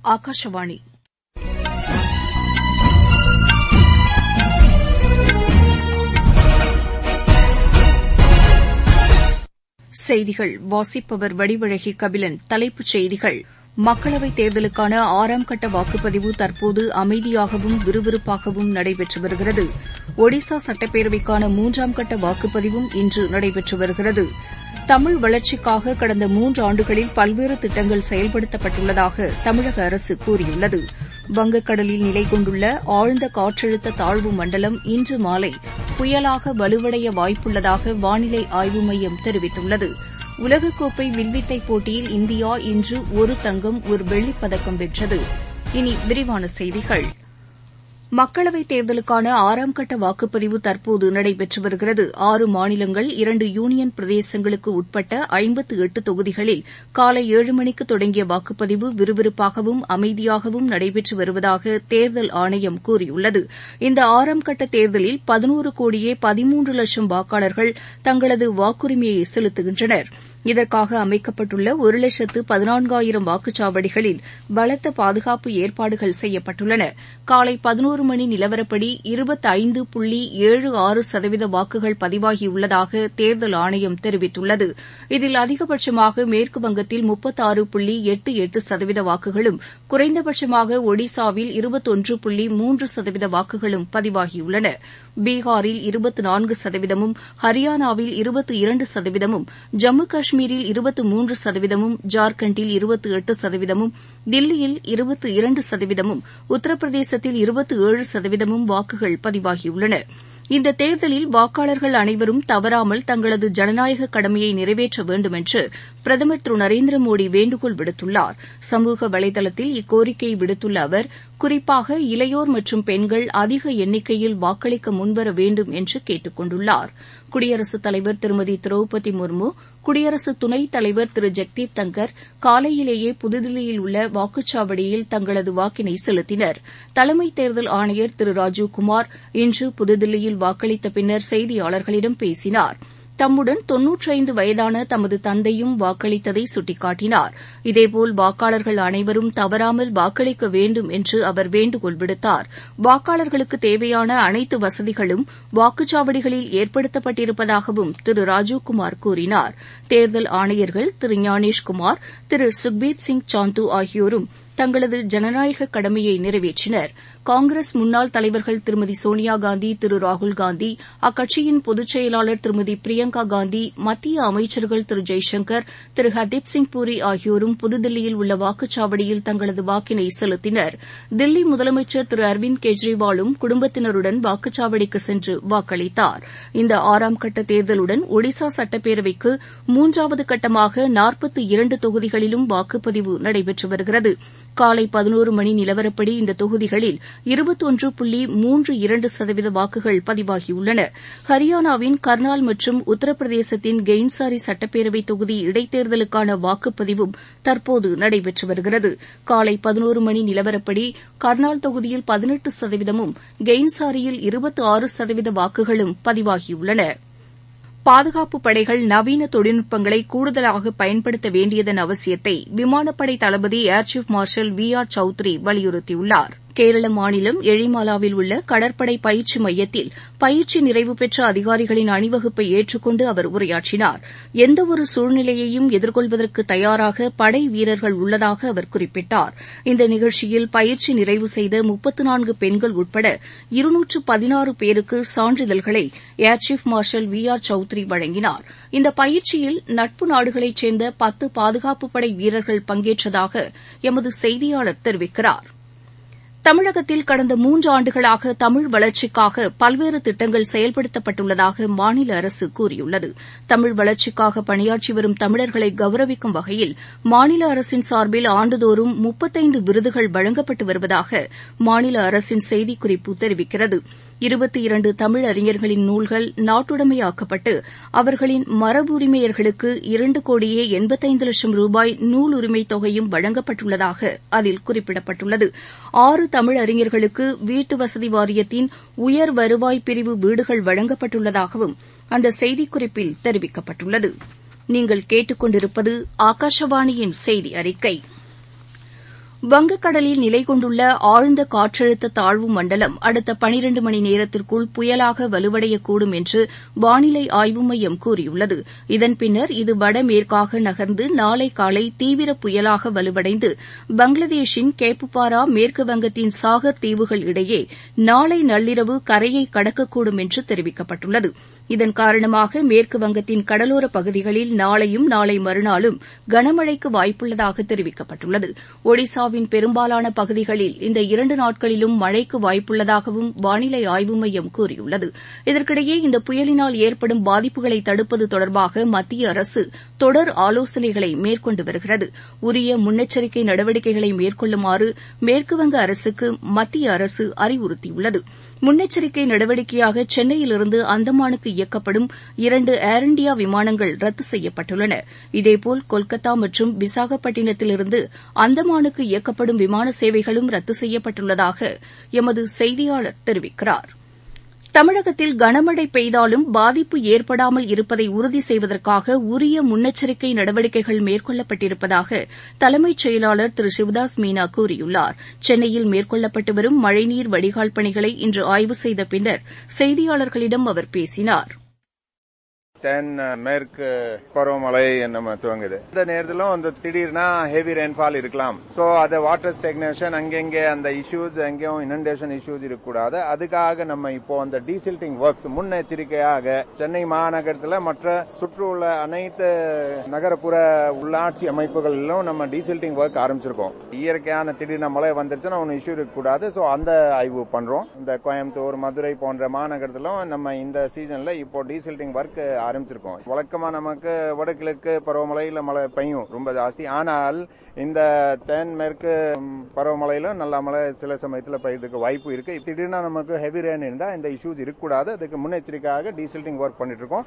ஆகாஷவாணி செய்திகள் வாசிப்பவர் வடிவழகி கபிலன் தலைப்புச் செய்திகள் மக்களவைத் தேர்தலுக்கான ஆறாம் கட்ட வாக்குப்பதிவு தற்போது அமைதியாகவும் விறுவிறுப்பாகவும் நடைபெற்று வருகிறது ஒடிசா சட்டப்பேரவைக்கான மூன்றாம் கட்ட வாக்குப்பதிவும் இன்று நடைபெற்று வருகிறது தமிழ் வளர்ச்சிக்காக கடந்த மூன்றாண்டுகளில் பல்வேறு திட்டங்கள் செயல்படுத்தப்பட்டுள்ளதாக தமிழக அரசு கூறியுள்ளது வங்கக்கடலில் நிலை கொண்டுள்ள ஆழ்ந்த காற்றழுத்த தாழ்வு மண்டலம் இன்று மாலை புயலாக வலுவடைய வாய்ப்புள்ளதாக வானிலை ஆய்வு மையம் தெரிவித்துள்ளது உலகக்கோப்பை வில்வித்தை போட்டியில் இந்தியா இன்று ஒரு தங்கம் ஒரு வெள்ளிப் பதக்கம் வென்றது இனி விரிவான செய்திகள் மக்களவைத் தேர்தலுக்கான ஆறாம் கட்ட வாக்குப்பதிவு தற்போது நடைபெற்று வருகிறது ஆறு மாநிலங்கள் இரண்டு யூனியன் பிரதேசங்களுக்கு உட்பட்ட ஐம்பத்து எட்டு தொகுதிகளில் காலை ஏழு மணிக்கு தொடங்கிய வாக்குப்பதிவு விறுவிறுப்பாகவும் அமைதியாகவும் நடைபெற்று வருவதாக தேர்தல் ஆணையம் கூறியுள்ளது இந்த ஆறாம் கட்ட தேர்தலில் பதினோரு கோடியே பதிமூன்று லட்சம் வாக்காளர்கள் தங்களது வாக்குரிமையை செலுத்துகின்றனர் இதற்காக அமைக்கப்பட்டுள்ள ஒரு லட்சத்து பதினான்காயிரம் வாக்குச்சாவடிகளில் பலத்த பாதுகாப்பு ஏற்பாடுகள் செய்யப்பட்டுள்ளன காலை பதினோரு மணி நிலவரப்படி இருபத்தைந்து புள்ளி ஏழு ஆறு சதவீத வாக்குகள் பதிவாகியுள்ளதாக தேர்தல் ஆணையம் தெரிவித்துள்ளது இதில் அதிகபட்சமாக மேற்குவங்கத்தில் முப்பத்தாறு புள்ளி எட்டு எட்டு சதவீத வாக்குகளும் குறைந்தபட்சமாக ஒடிசாவில் இருபத்தொன்று புள்ளி மூன்று சதவீத வாக்குகளும் பதிவாகியுள்ளன பீகாரில் இருபத்து நான்கு சதவீதமும் ஹரியானாவில் இருபத்து இரண்டு சதவீதமும் ஜம்மு காஷ்மீரில் இருபத்து மூன்று சதவீதமும் ஜார்க்கண்டில் இருபத்து எட்டு சதவீதமும் தில்லியில் இருபத்து இரண்டு சதவீதமும் உத்தரப்பிரதேசத்தில் இருபத்து ஏழு சதவீதமும் வாக்குகள் பதிவாகியுள்ளன இந்த தேர்தலில் வாக்காளர்கள் அனைவரும் தவறாமல் தங்களது ஜனநாயக கடமையை நிறைவேற்ற வேண்டும் என்று பிரதமர் திரு நரேந்திர மோடி வேண்டுகோள் விடுத்துள்ளார் சமூக வலைதளத்தில் இக்கோரிக்கையை விடுத்துள்ள அவர் குறிப்பாக இளையோர் மற்றும் பெண்கள் அதிக எண்ணிக்கையில் வாக்களிக்க முன்வர வேண்டும் என்று கேட்டுக் கொண்டுள்ளார் குடியரசுத் தலைவர் திருமதி திரௌபதி முர்மு குடியரசு துணைத் தலைவர் திரு ஜெக்தீப் தங்கர் காலையிலேயே புதுதில்லியில் உள்ள வாக்குச்சாவடியில் தங்களது வாக்கினை செலுத்தினர் தலைமை தேர்தல் ஆணையர் திரு ராஜீவ்குமார் இன்று புதுதில்லியில் வாக்களித்த பின்னர் செய்தியாளர்களிடம் பேசினார் தம்முடன் தொன்னூற்றைந்து வயதான தமது தந்தையும் வாக்களித்ததை சுட்டிக்காட்டினார் இதேபோல் வாக்காளர்கள் அனைவரும் தவறாமல் வாக்களிக்க வேண்டும் என்று அவர் வேண்டுகோள் விடுத்தார் வாக்காளர்களுக்கு தேவையான அனைத்து வசதிகளும் வாக்குச்சாவடிகளில் ஏற்படுத்தப்பட்டிருப்பதாகவும் திரு ராஜீவ்குமார் கூறினார் தேர்தல் ஆணையர்கள் திரு ஞானேஷ்குமார் திரு சுக்பீர் சிங் சாந்து ஆகியோரும் தங்களது ஜனநாயக கடமையை நிறைவேற்றினர் காங்கிரஸ் முன்னாள் தலைவர்கள் திருமதி சோனியாகாந்தி திரு ராகுல்காந்தி அக்கட்சியின் பொதுச் செயலாளர் திருமதி பிரியங்கா காந்தி மத்திய அமைச்சர்கள் திரு ஜெய்சங்கர் திரு ஹர்தீப் சிங் பூரி ஆகியோரும் புதுதில்லியில் உள்ள வாக்குச்சாவடியில் தங்களது வாக்கினை செலுத்தினர் தில்லி முதலமைச்சர் திரு அரவிந்த் கெஜ்ரிவாலும் குடும்பத்தினருடன் வாக்குச்சாவடிக்கு சென்று வாக்களித்தார் இந்த ஆறாம் கட்ட தேர்தலுடன் ஒடிசா சட்டப்பேரவைக்கு மூன்றாவது கட்டமாக நாற்பத்து இரண்டு தொகுதிகளிலும் வாக்குப்பதிவு நடைபெற்று வருகிறது காலை பதினோரு மணி நிலவரப்படி இந்த தொகுதிகளில் இருபத்தொன்று புள்ளி மூன்று இரண்டு சதவீத வாக்குகள் பதிவாகியுள்ளன ஹரியானாவின் கர்னால் மற்றும் உத்தரப்பிரதேசத்தின் கெயின்சாரி சட்டப்பேரவை தொகுதி இடைத்தேர்தலுக்கான வாக்குப்பதிவும் தற்போது நடைபெற்று வருகிறது காலை பதினோரு மணி நிலவரப்படி கர்னால் தொகுதியில் பதினெட்டு சதவீதமும் கெயின்சாரியில் இருபத்தி ஆறு சதவீத வாக்குகளும் பதிவாகியுள்ளன பாதுகாப்புப் படைகள் நவீன தொழில்நுட்பங்களை கூடுதலாக பயன்படுத்த வேண்டியதன் அவசியத்தை விமானப்படை தளபதி air chief marshal V R Chaudhari வலியுறுத்தியுள்ளார் கேரள மாநிலம் எழிமாலாவில் உள்ள கடற்படை பயிற்சி மையத்தில் பயிற்சி நிறைவு பெற்ற அதிகாரிகளின் அணிவகுப்பை ஏற்றுக்கொண்டு அவர் உரையாற்றினார் எந்தவொரு சூழ்நிலையையும் எதிர்கொள்வதற்கு தயாராக படை வீரர்கள் உள்ளதாக அவர் குறிப்பிட்டார் இந்த நிகழ்ச்சியில் பயிற்சி நிறைவு செய்த முப்பத்து நான்கு பெண்கள் உட்பட இருநூற்று பதினாறு பேருக்கு சான்றிதழ்களை air chief marshal V R Chaudhari வழங்கினார் இந்த பயிற்சியில் நட்பு நாடுகளைச் சேர்ந்த பத்து பாதுகாப்புப் படை வீரர்கள் பங்கேற்றதாக எமது செய்தியாளர் தெரிவிக்கிறார் தமிழகத்தில் கடந்த மூன்று ஆண்டுகளாக தமிழ் வளர்ச்சிக்காக பல்வேறு திட்டங்கள் செயல்படுத்தப்பட்டுள்ளதாக மாநில அரசு கூறியுள்ளது தமிழ் வளர்ச்சிக்காக பணியாற்றி வரும் தமிழர்களை கௌரவிக்கும் வகையில் மாநில அரசின் சார்பில் ஆண்டுதோறும் முப்பத்தைந்து விருதுகள் வழங்கப்பட்டு வருவதாக மாநில அரசின் செய்திக்குறிப்பு தெரிவிக்கிறது இருபத்தி இரண்டு தமிழ் அறிஞர்களின் நூல்கள் நாட்டுடைமையாக்கப்பட்டு அவர்களின் மரபு உரிமையர்களுக்கு இரண்டு கோடியே எண்பத்தைந்து லட்சம் ரூபாய் நூல் உரிமைத் தொகையும் வழங்கப்பட்டுள்ளதாக அதில் குறிப்பிடப்பட்டுள்ளது ஆறு தமிழ் அறிஞர்களுக்கு வீட்டு வசதி வாரியத்தின் உயர் வருவாய் பிரிவு வீடுகள் வழங்கப்பட்டுள்ளதாகவும் அந்த செய்திக்குறிப்பில் தெரிவிக்கப்பட்டுள்ளது நீங்கள் கேட்டுக்கொண்டிருப்பது ஆகாஷவாணியின் செய்தி அறிக்கை வங்கக்கடலில் நிலை கொண்டுள்ள ஆழ்ந்த காற்றழுத்த தாழ்வு மண்டலம் அடுத்த பனிரண்டு மணி நேரத்திற்குள் புயலாக வலுவடையக்கூடும் என்று வானிலை ஆய்வு மையம் கூறியுள்ளது இதன் பின்னர் இது வடமேற்காக நகர்ந்து நாளை காலை தீவிர புயலாக வலுவடைந்து பங்களாதேஷின் கேப்புபாரா மேற்கு வங்கத்தின் சாகர் தீவுகள் இடையே நாளை நள்ளிரவு கரையை கடக்கக்கூடும் என்று தெரிவிக்கப்பட்டுள்ளது இதன் காரணமாக மேற்கு வங்கத்தின் கடலோர பகுதிகளில் நாளையும் நாளை மறுநாளும் கனமழைக்கு வாய்ப்புள்ளதாக தெரிவிக்கப்பட்டுள்ளது ஒடிசாவின் பெரும்பாலான பகுதிகளில் இந்த இரண்டு நாட்களிலும் மழைக்கு வாய்ப்புள்ளதாகவும் வானிலை ஆய்வு மையம் கூறியுள்ளது இதற்கிடையே இந்த புயலினால் ஏற்படும் பாதிப்புகளை தடுப்பது தொடர்பாக மத்திய அரசு தொடர் ஆலோசனைகளை மேற்கொண்டு வருகிறது உரிய முன்னெச்சரிக்கை நடவடிக்கைகளை மேற்கொள்ளுமாறு மேற்குவங்க அரசுக்கு மத்திய அரசு அறிவுறுத்தியுள்ளது முன்னெச்சரிக்கை நடவடிக்கையாக சென்னையிலிருந்து அந்தமானுக்கு இயக்கப்படும் இரண்டு ஏர் இண்டியா விமானங்கள் ரத்து செய்யப்பட்டுள்ளன இதேபோல் கொல்கத்தா மற்றும் விசாகப்பட்டினத்திலிருந்து அந்தமானுக்கு இயக்கப்படும் விமான சேவைகளும் ரத்து செய்யப்பட்டுள்ளதாக எமது செய்தியாளர் தெரிவிக்கிறார் தமிழகத்தில் கனமழை பெய்தாலும் பாதிப்பு ஏற்படாமல் இருப்பதை உறுதி செய்வதற்காக உரிய முன்னெச்சரிக்கை நடவடிக்கைகள் மேற்கொள்ளப்பட்டிருப்பதாக தலைமைச் செயலாளர் திரு சிவதாஸ் மீனா கூறியுள்ளார் சென்னையில் மேற்கொள்ளப்பட்டு வரும் மழைநீர் வடிகால் பணிகளை இன்று ஆய்வு செய்த பின்னர் செய்தியாளர்களிடம் அவர் பேசினார் தென் மேற்கு பருவமழை நம்ம துவங்குது இந்த நேரத்திலும் அந்த திடீர்னா ஹெவி ரெயின்ஃபால் இருக்கலாம் சோ அது வாட்டர் ஸ்டெக்னேஷன் அங்கங்கே அந்த இஷ்யூஸ் எங்கேயும் இனண்டேஷன் இஷ்யூஸ் இருக்கக்கூடாது அதுக்காக நம்ம இப்போ அந்த டீசில்டிங் ஒர்க்ஸ் முன்னெச்சரிக்கையாக சென்னை மாநகரத்தில் மற்ற சுற்றுள்ள அனைத்து நகரப்புற உள்ளாட்சி அமைப்புகளிலும் நம்ம டீசில்டிங் ஒர்க் ஆரம்பிச்சிருக்கோம் இயற்கையான திடீர்னு மழை வந்துருச்சுன்னா ஒன்றும் இஷ்யூ இருக்கக்கூடாது ஸோ அந்த ஆய்வு பண்றோம் இந்த கோயம்புத்தூர் மதுரை போன்ற மாநகரத்திலும் நம்ம இந்த சீசன்ல இப்போ டீசில்டிங் ஒர்க் ஆரம்பிச்சிருக்கோம் வழக்கமா நமக்கு வடகிழக்கு பருவமழையில மழை பெய்யும் ரொம்ப ஜாஸ்தி ஆனால் இந்த தென் மேற்கு பருவமழையில நல்ல மழை சில சமயத்தில் பெய்யறதுக்கு வாய்ப்பு இருக்கு திடீர்னு நமக்கு ஹெவி ரெயின் இருந்தா இந்த இஷ்யூஸ் இருக்கக்கூடாது அதுக்கு முன்னெச்சரிக்கையாக டீசில்டிங் ஒர்க் பண்ணிட்டு இருக்கோம்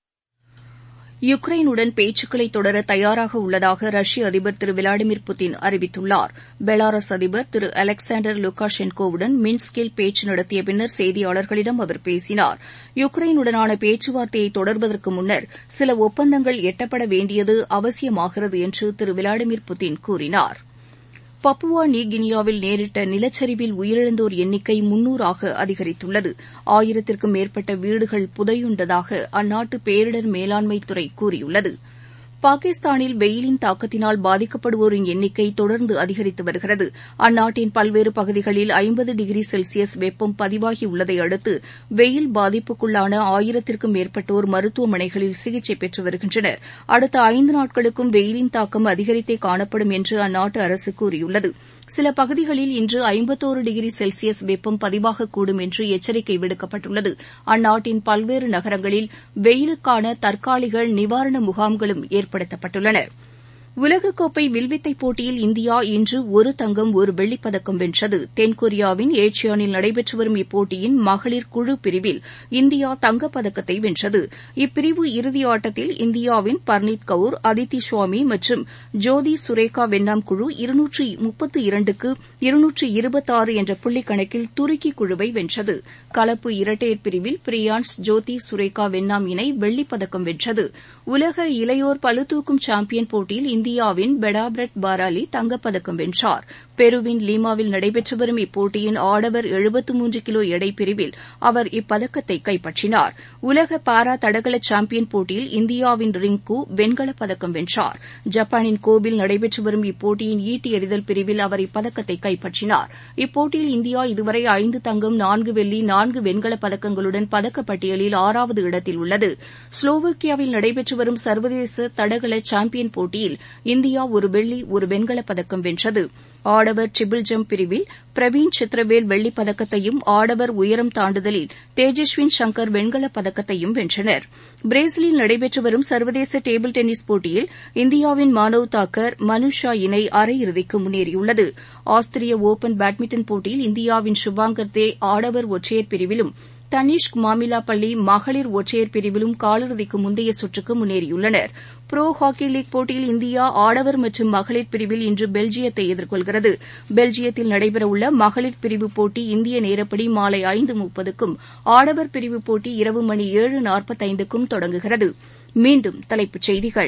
யுக்ரைனுடன் பேச்சுக்களை தொடர தயாராக உள்ளதாக ரஷ்ய அதிபர் திரு விளாடிமிர் புட்டின் அறிவித்துள்ளார் பெலாரஸ் அதிபர் திரு அலெக்சாண்டர் லுகாஷென்கோவுடன் மின்ஸ்கில் பேச்சு நடத்திய பின்னர் செய்தியாளர்களிடம் அவர் பேசினார் யுக்ரைனுடனான பேச்சுவார்த்தையை தொடர்வதற்கு முன்னர் சில ஒப்பந்தங்கள் எட்டப்பட வேண்டியது அவசியமாகிறது என்று திரு விளாடிமிர் புட்டின் கூறினாா் பப்புவா நியூகினியாவில் நேரிட்ட நிலச்சரிவில் உயிரிழந்தோர் எண்ணிக்கை முன்னூறாக அதிகரித்துள்ளது ஆயிரத்திற்கும் மேற்பட்ட வீடுகள் புதையுண்டதாக அந்நாட்டு பேரிடர் மேலாண்மைத்துறை கூறியுள்ளது பாகிஸ்தானில் வெயிலின் தாக்கத்தினால் பாதிக்கப்படுவோரின் எண்ணிக்கை தொடர்ந்து அதிகரித்து வருகிறது அந்நாட்டின் பல்வேறு பகுதிகளில் ஐம்பது டிகிரி செல்சியஸ் வெப்பம் பதிவாகியுள்ளதை அடுத்து வெயில் பாதிப்புக்குள்ளான ஆயிரத்திற்கும் மேற்பட்டோர் மருத்துவமனைகளில் சிகிச்சை பெற்று வருகின்றனர் அடுத்த ஐந்து நாட்களுக்கும் வெயிலின் தாக்கம் அதிகரித்தே காணப்படும் என்று அந்நாட்டு அரசு கூறியுள்ளது சில பகுதிகளில் இன்று ஐம்பத்தோரு டிகிரி செல்சியஸ் வெப்பம் பதிவாகக்கூடும் என்று எச்சரிக்கை விடுக்கப்பட்டுள்ளது அந்நாட்டின் பல்வேறு நகரங்களில் வெயிலுக்கான தற்காலிக நிவாரண முகாம்களும் ஏற்படுத்தப்பட்டுள்ளன உலகக்கோப்பை வில்வித்தை போட்டியில் இந்தியா இன்று ஒரு தங்கம் ஒரு வெள்ளிப்பதக்கம் வென்றது தென்கொரியாவின் ஏச்சியானில் நடைபெற்று வரும் இப்போட்டியின் மகளிர் குழு பிரிவில் இந்தியா தங்கப்பதக்கத்தை வென்றது இப்பிரிவு இறுதி ஆட்டத்தில் இந்தியாவின் பர்னீத் கவுர் அதித்தி சுவாமி மற்றும் ஜோதி சுரேகா வெண்ணாம் குழு இருநூற்று முப்பத்து இரண்டுக்கு இருநூற்று இருபத்தாறு என்ற புள்ளிக் கணக்கில் துருக்கி குழுவை வென்றது கலப்பு இரட்டையர் பிரிவில் பிரியான்ஸ் ஜோதி சுரேகா வெண்ணாம் இணை வெள்ளிப்பதக்கம் வென்றது உலக இளையோர் பளுதூக்கும் சாம்பியன் போட்டியில் இந்தியாவின் பெடாப்ரட் பாராலி தங்கப்பதக்கம் வென்றார் பெருவின் லீமாவில் நடைபெற்று வரும் இப்போட்டியின் ஆடவர் எழுபத்து மூன்று கிலோ எடை பிரிவில் அவர் இப்பதக்கத்தை கைப்பற்றினார் உலக பாரா தடகள சாம்பியன் போட்டியில் இந்தியாவின் ரிங்கு வெண்கலப் பதக்கம் வென்றார் ஜப்பானின் கோபில் நடைபெற்று வரும் இப்போட்டியின் ஈட்டி எறிதல் பிரிவில் அவர் இப்பதக்கத்தை கைப்பற்றினார் இப்போட்டியில் இந்தியா இதுவரை ஐந்து தங்கம் நான்கு வெள்ளி நான்கு வெண்கலப் பதக்கங்களுடன் பதக்கப்பட்டியலில் ஆறாவது இடத்தில் உள்ளது ஸ்லோவோக்கியாவில் நடைபெற்று வரும் சர்வதேச தடகள சாம்பியன் போட்டியில் இந்தியா ஒரு வெள்ளி ஒரு வெண்கலப் பதக்கம் வென்றது ஆடவர் ட்ரிபிள் ஜம்ப் பிரிவில் பிரவீன் சித்ரவேல் வெள்ளிப் பதக்கத்தையும் ஆடவர் உயரம் தாண்டுதலில் தேஜஸ்வின் சங்கர் வெண்கலப் பதக்கத்தையும் வென்றனர் பிரேசிலில் நடைபெற்று வரும் சர்வதேச டேபிள் டென்னிஸ் போட்டியில் இந்தியாவின் மானவ் தாக்கர் மனுஷா இணை அரையிறுதிக்கு முன்னேறியுள்ளது ஆஸ்திரிய ஒபன் பேட்மிண்டன் போட்டியில் இந்தியாவின் சுபாங்கர் தே ஆடவர் ஒற்றையர் பிரிவிலும் தனிஷ்க் மாமிலாப்பள்ளி மகளிர் ஒற்றையர் பிரிவிலும் காலிறுதிக்கு முந்தைய சுற்றுக்கு முன்னேறியுள்ளனர் புரோ ஹாக்கி லீக் போட்டியில் இந்தியா ஆடவர் மற்றும் மகளிர் பிரிவில் இன்று பெல்ஜியத்தை எதிர்கொள்கிறது பெல்ஜியத்தில் நடைபெறவுள்ள மகளிர் பிரிவு போட்டி இந்திய நேரப்படி மாலை ஐந்து முப்பதுக்கும் ஆடவர் பிரிவு போட்டி இரவு மணி ஏழு நாற்பத்தைந்துக்கும் தொடங்குகிறது மீண்டும் தலைப்புச் செய்திகள்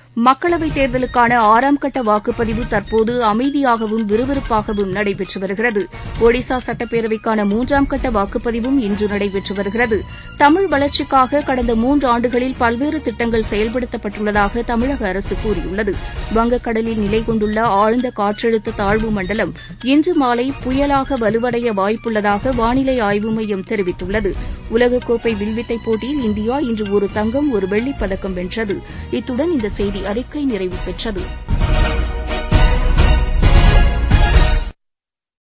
மக்களவைத் தேர்தலுக்கான ஆறாம் கட்ட வாக்குப்பதிவு தற்போது அமைதியாகவும் விறுவிறுப்பாகவும் நடைபெற்று வருகிறது ஒடிசா சட்டப்பேரவைக்கான மூன்றாம் கட்ட வாக்குப்பதிவும் இன்று நடைபெற்று வருகிறது தமிழ் வளர்ச்சிக்காக கடந்த மூன்று ஆண்டுகளில் பல்வேறு திட்டங்கள் செயல்படுத்தப்பட்டுள்ளதாக தமிழக அரசு கூறியுள்ளது வங்கக்கடலில் நிலை கொண்டுள்ள ஆழ்ந்த காற்றழுத்த தாழ்வு மண்டலம் இன்று மாலை புயலாக வலுவடைய வாய்ப்புள்ளதாக வானிலை ஆய்வு மையம் தெரிவித்துள்ளது உலகக்கோப்பை வில்வித்தை போட்டியில் இந்தியா இன்று ஒரு தங்கம் ஒரு வெள்ளிப் பதக்கம் வென்றது இத்துடன் இந்த செய்தி அறிக்கை நிறைவு பெற்றது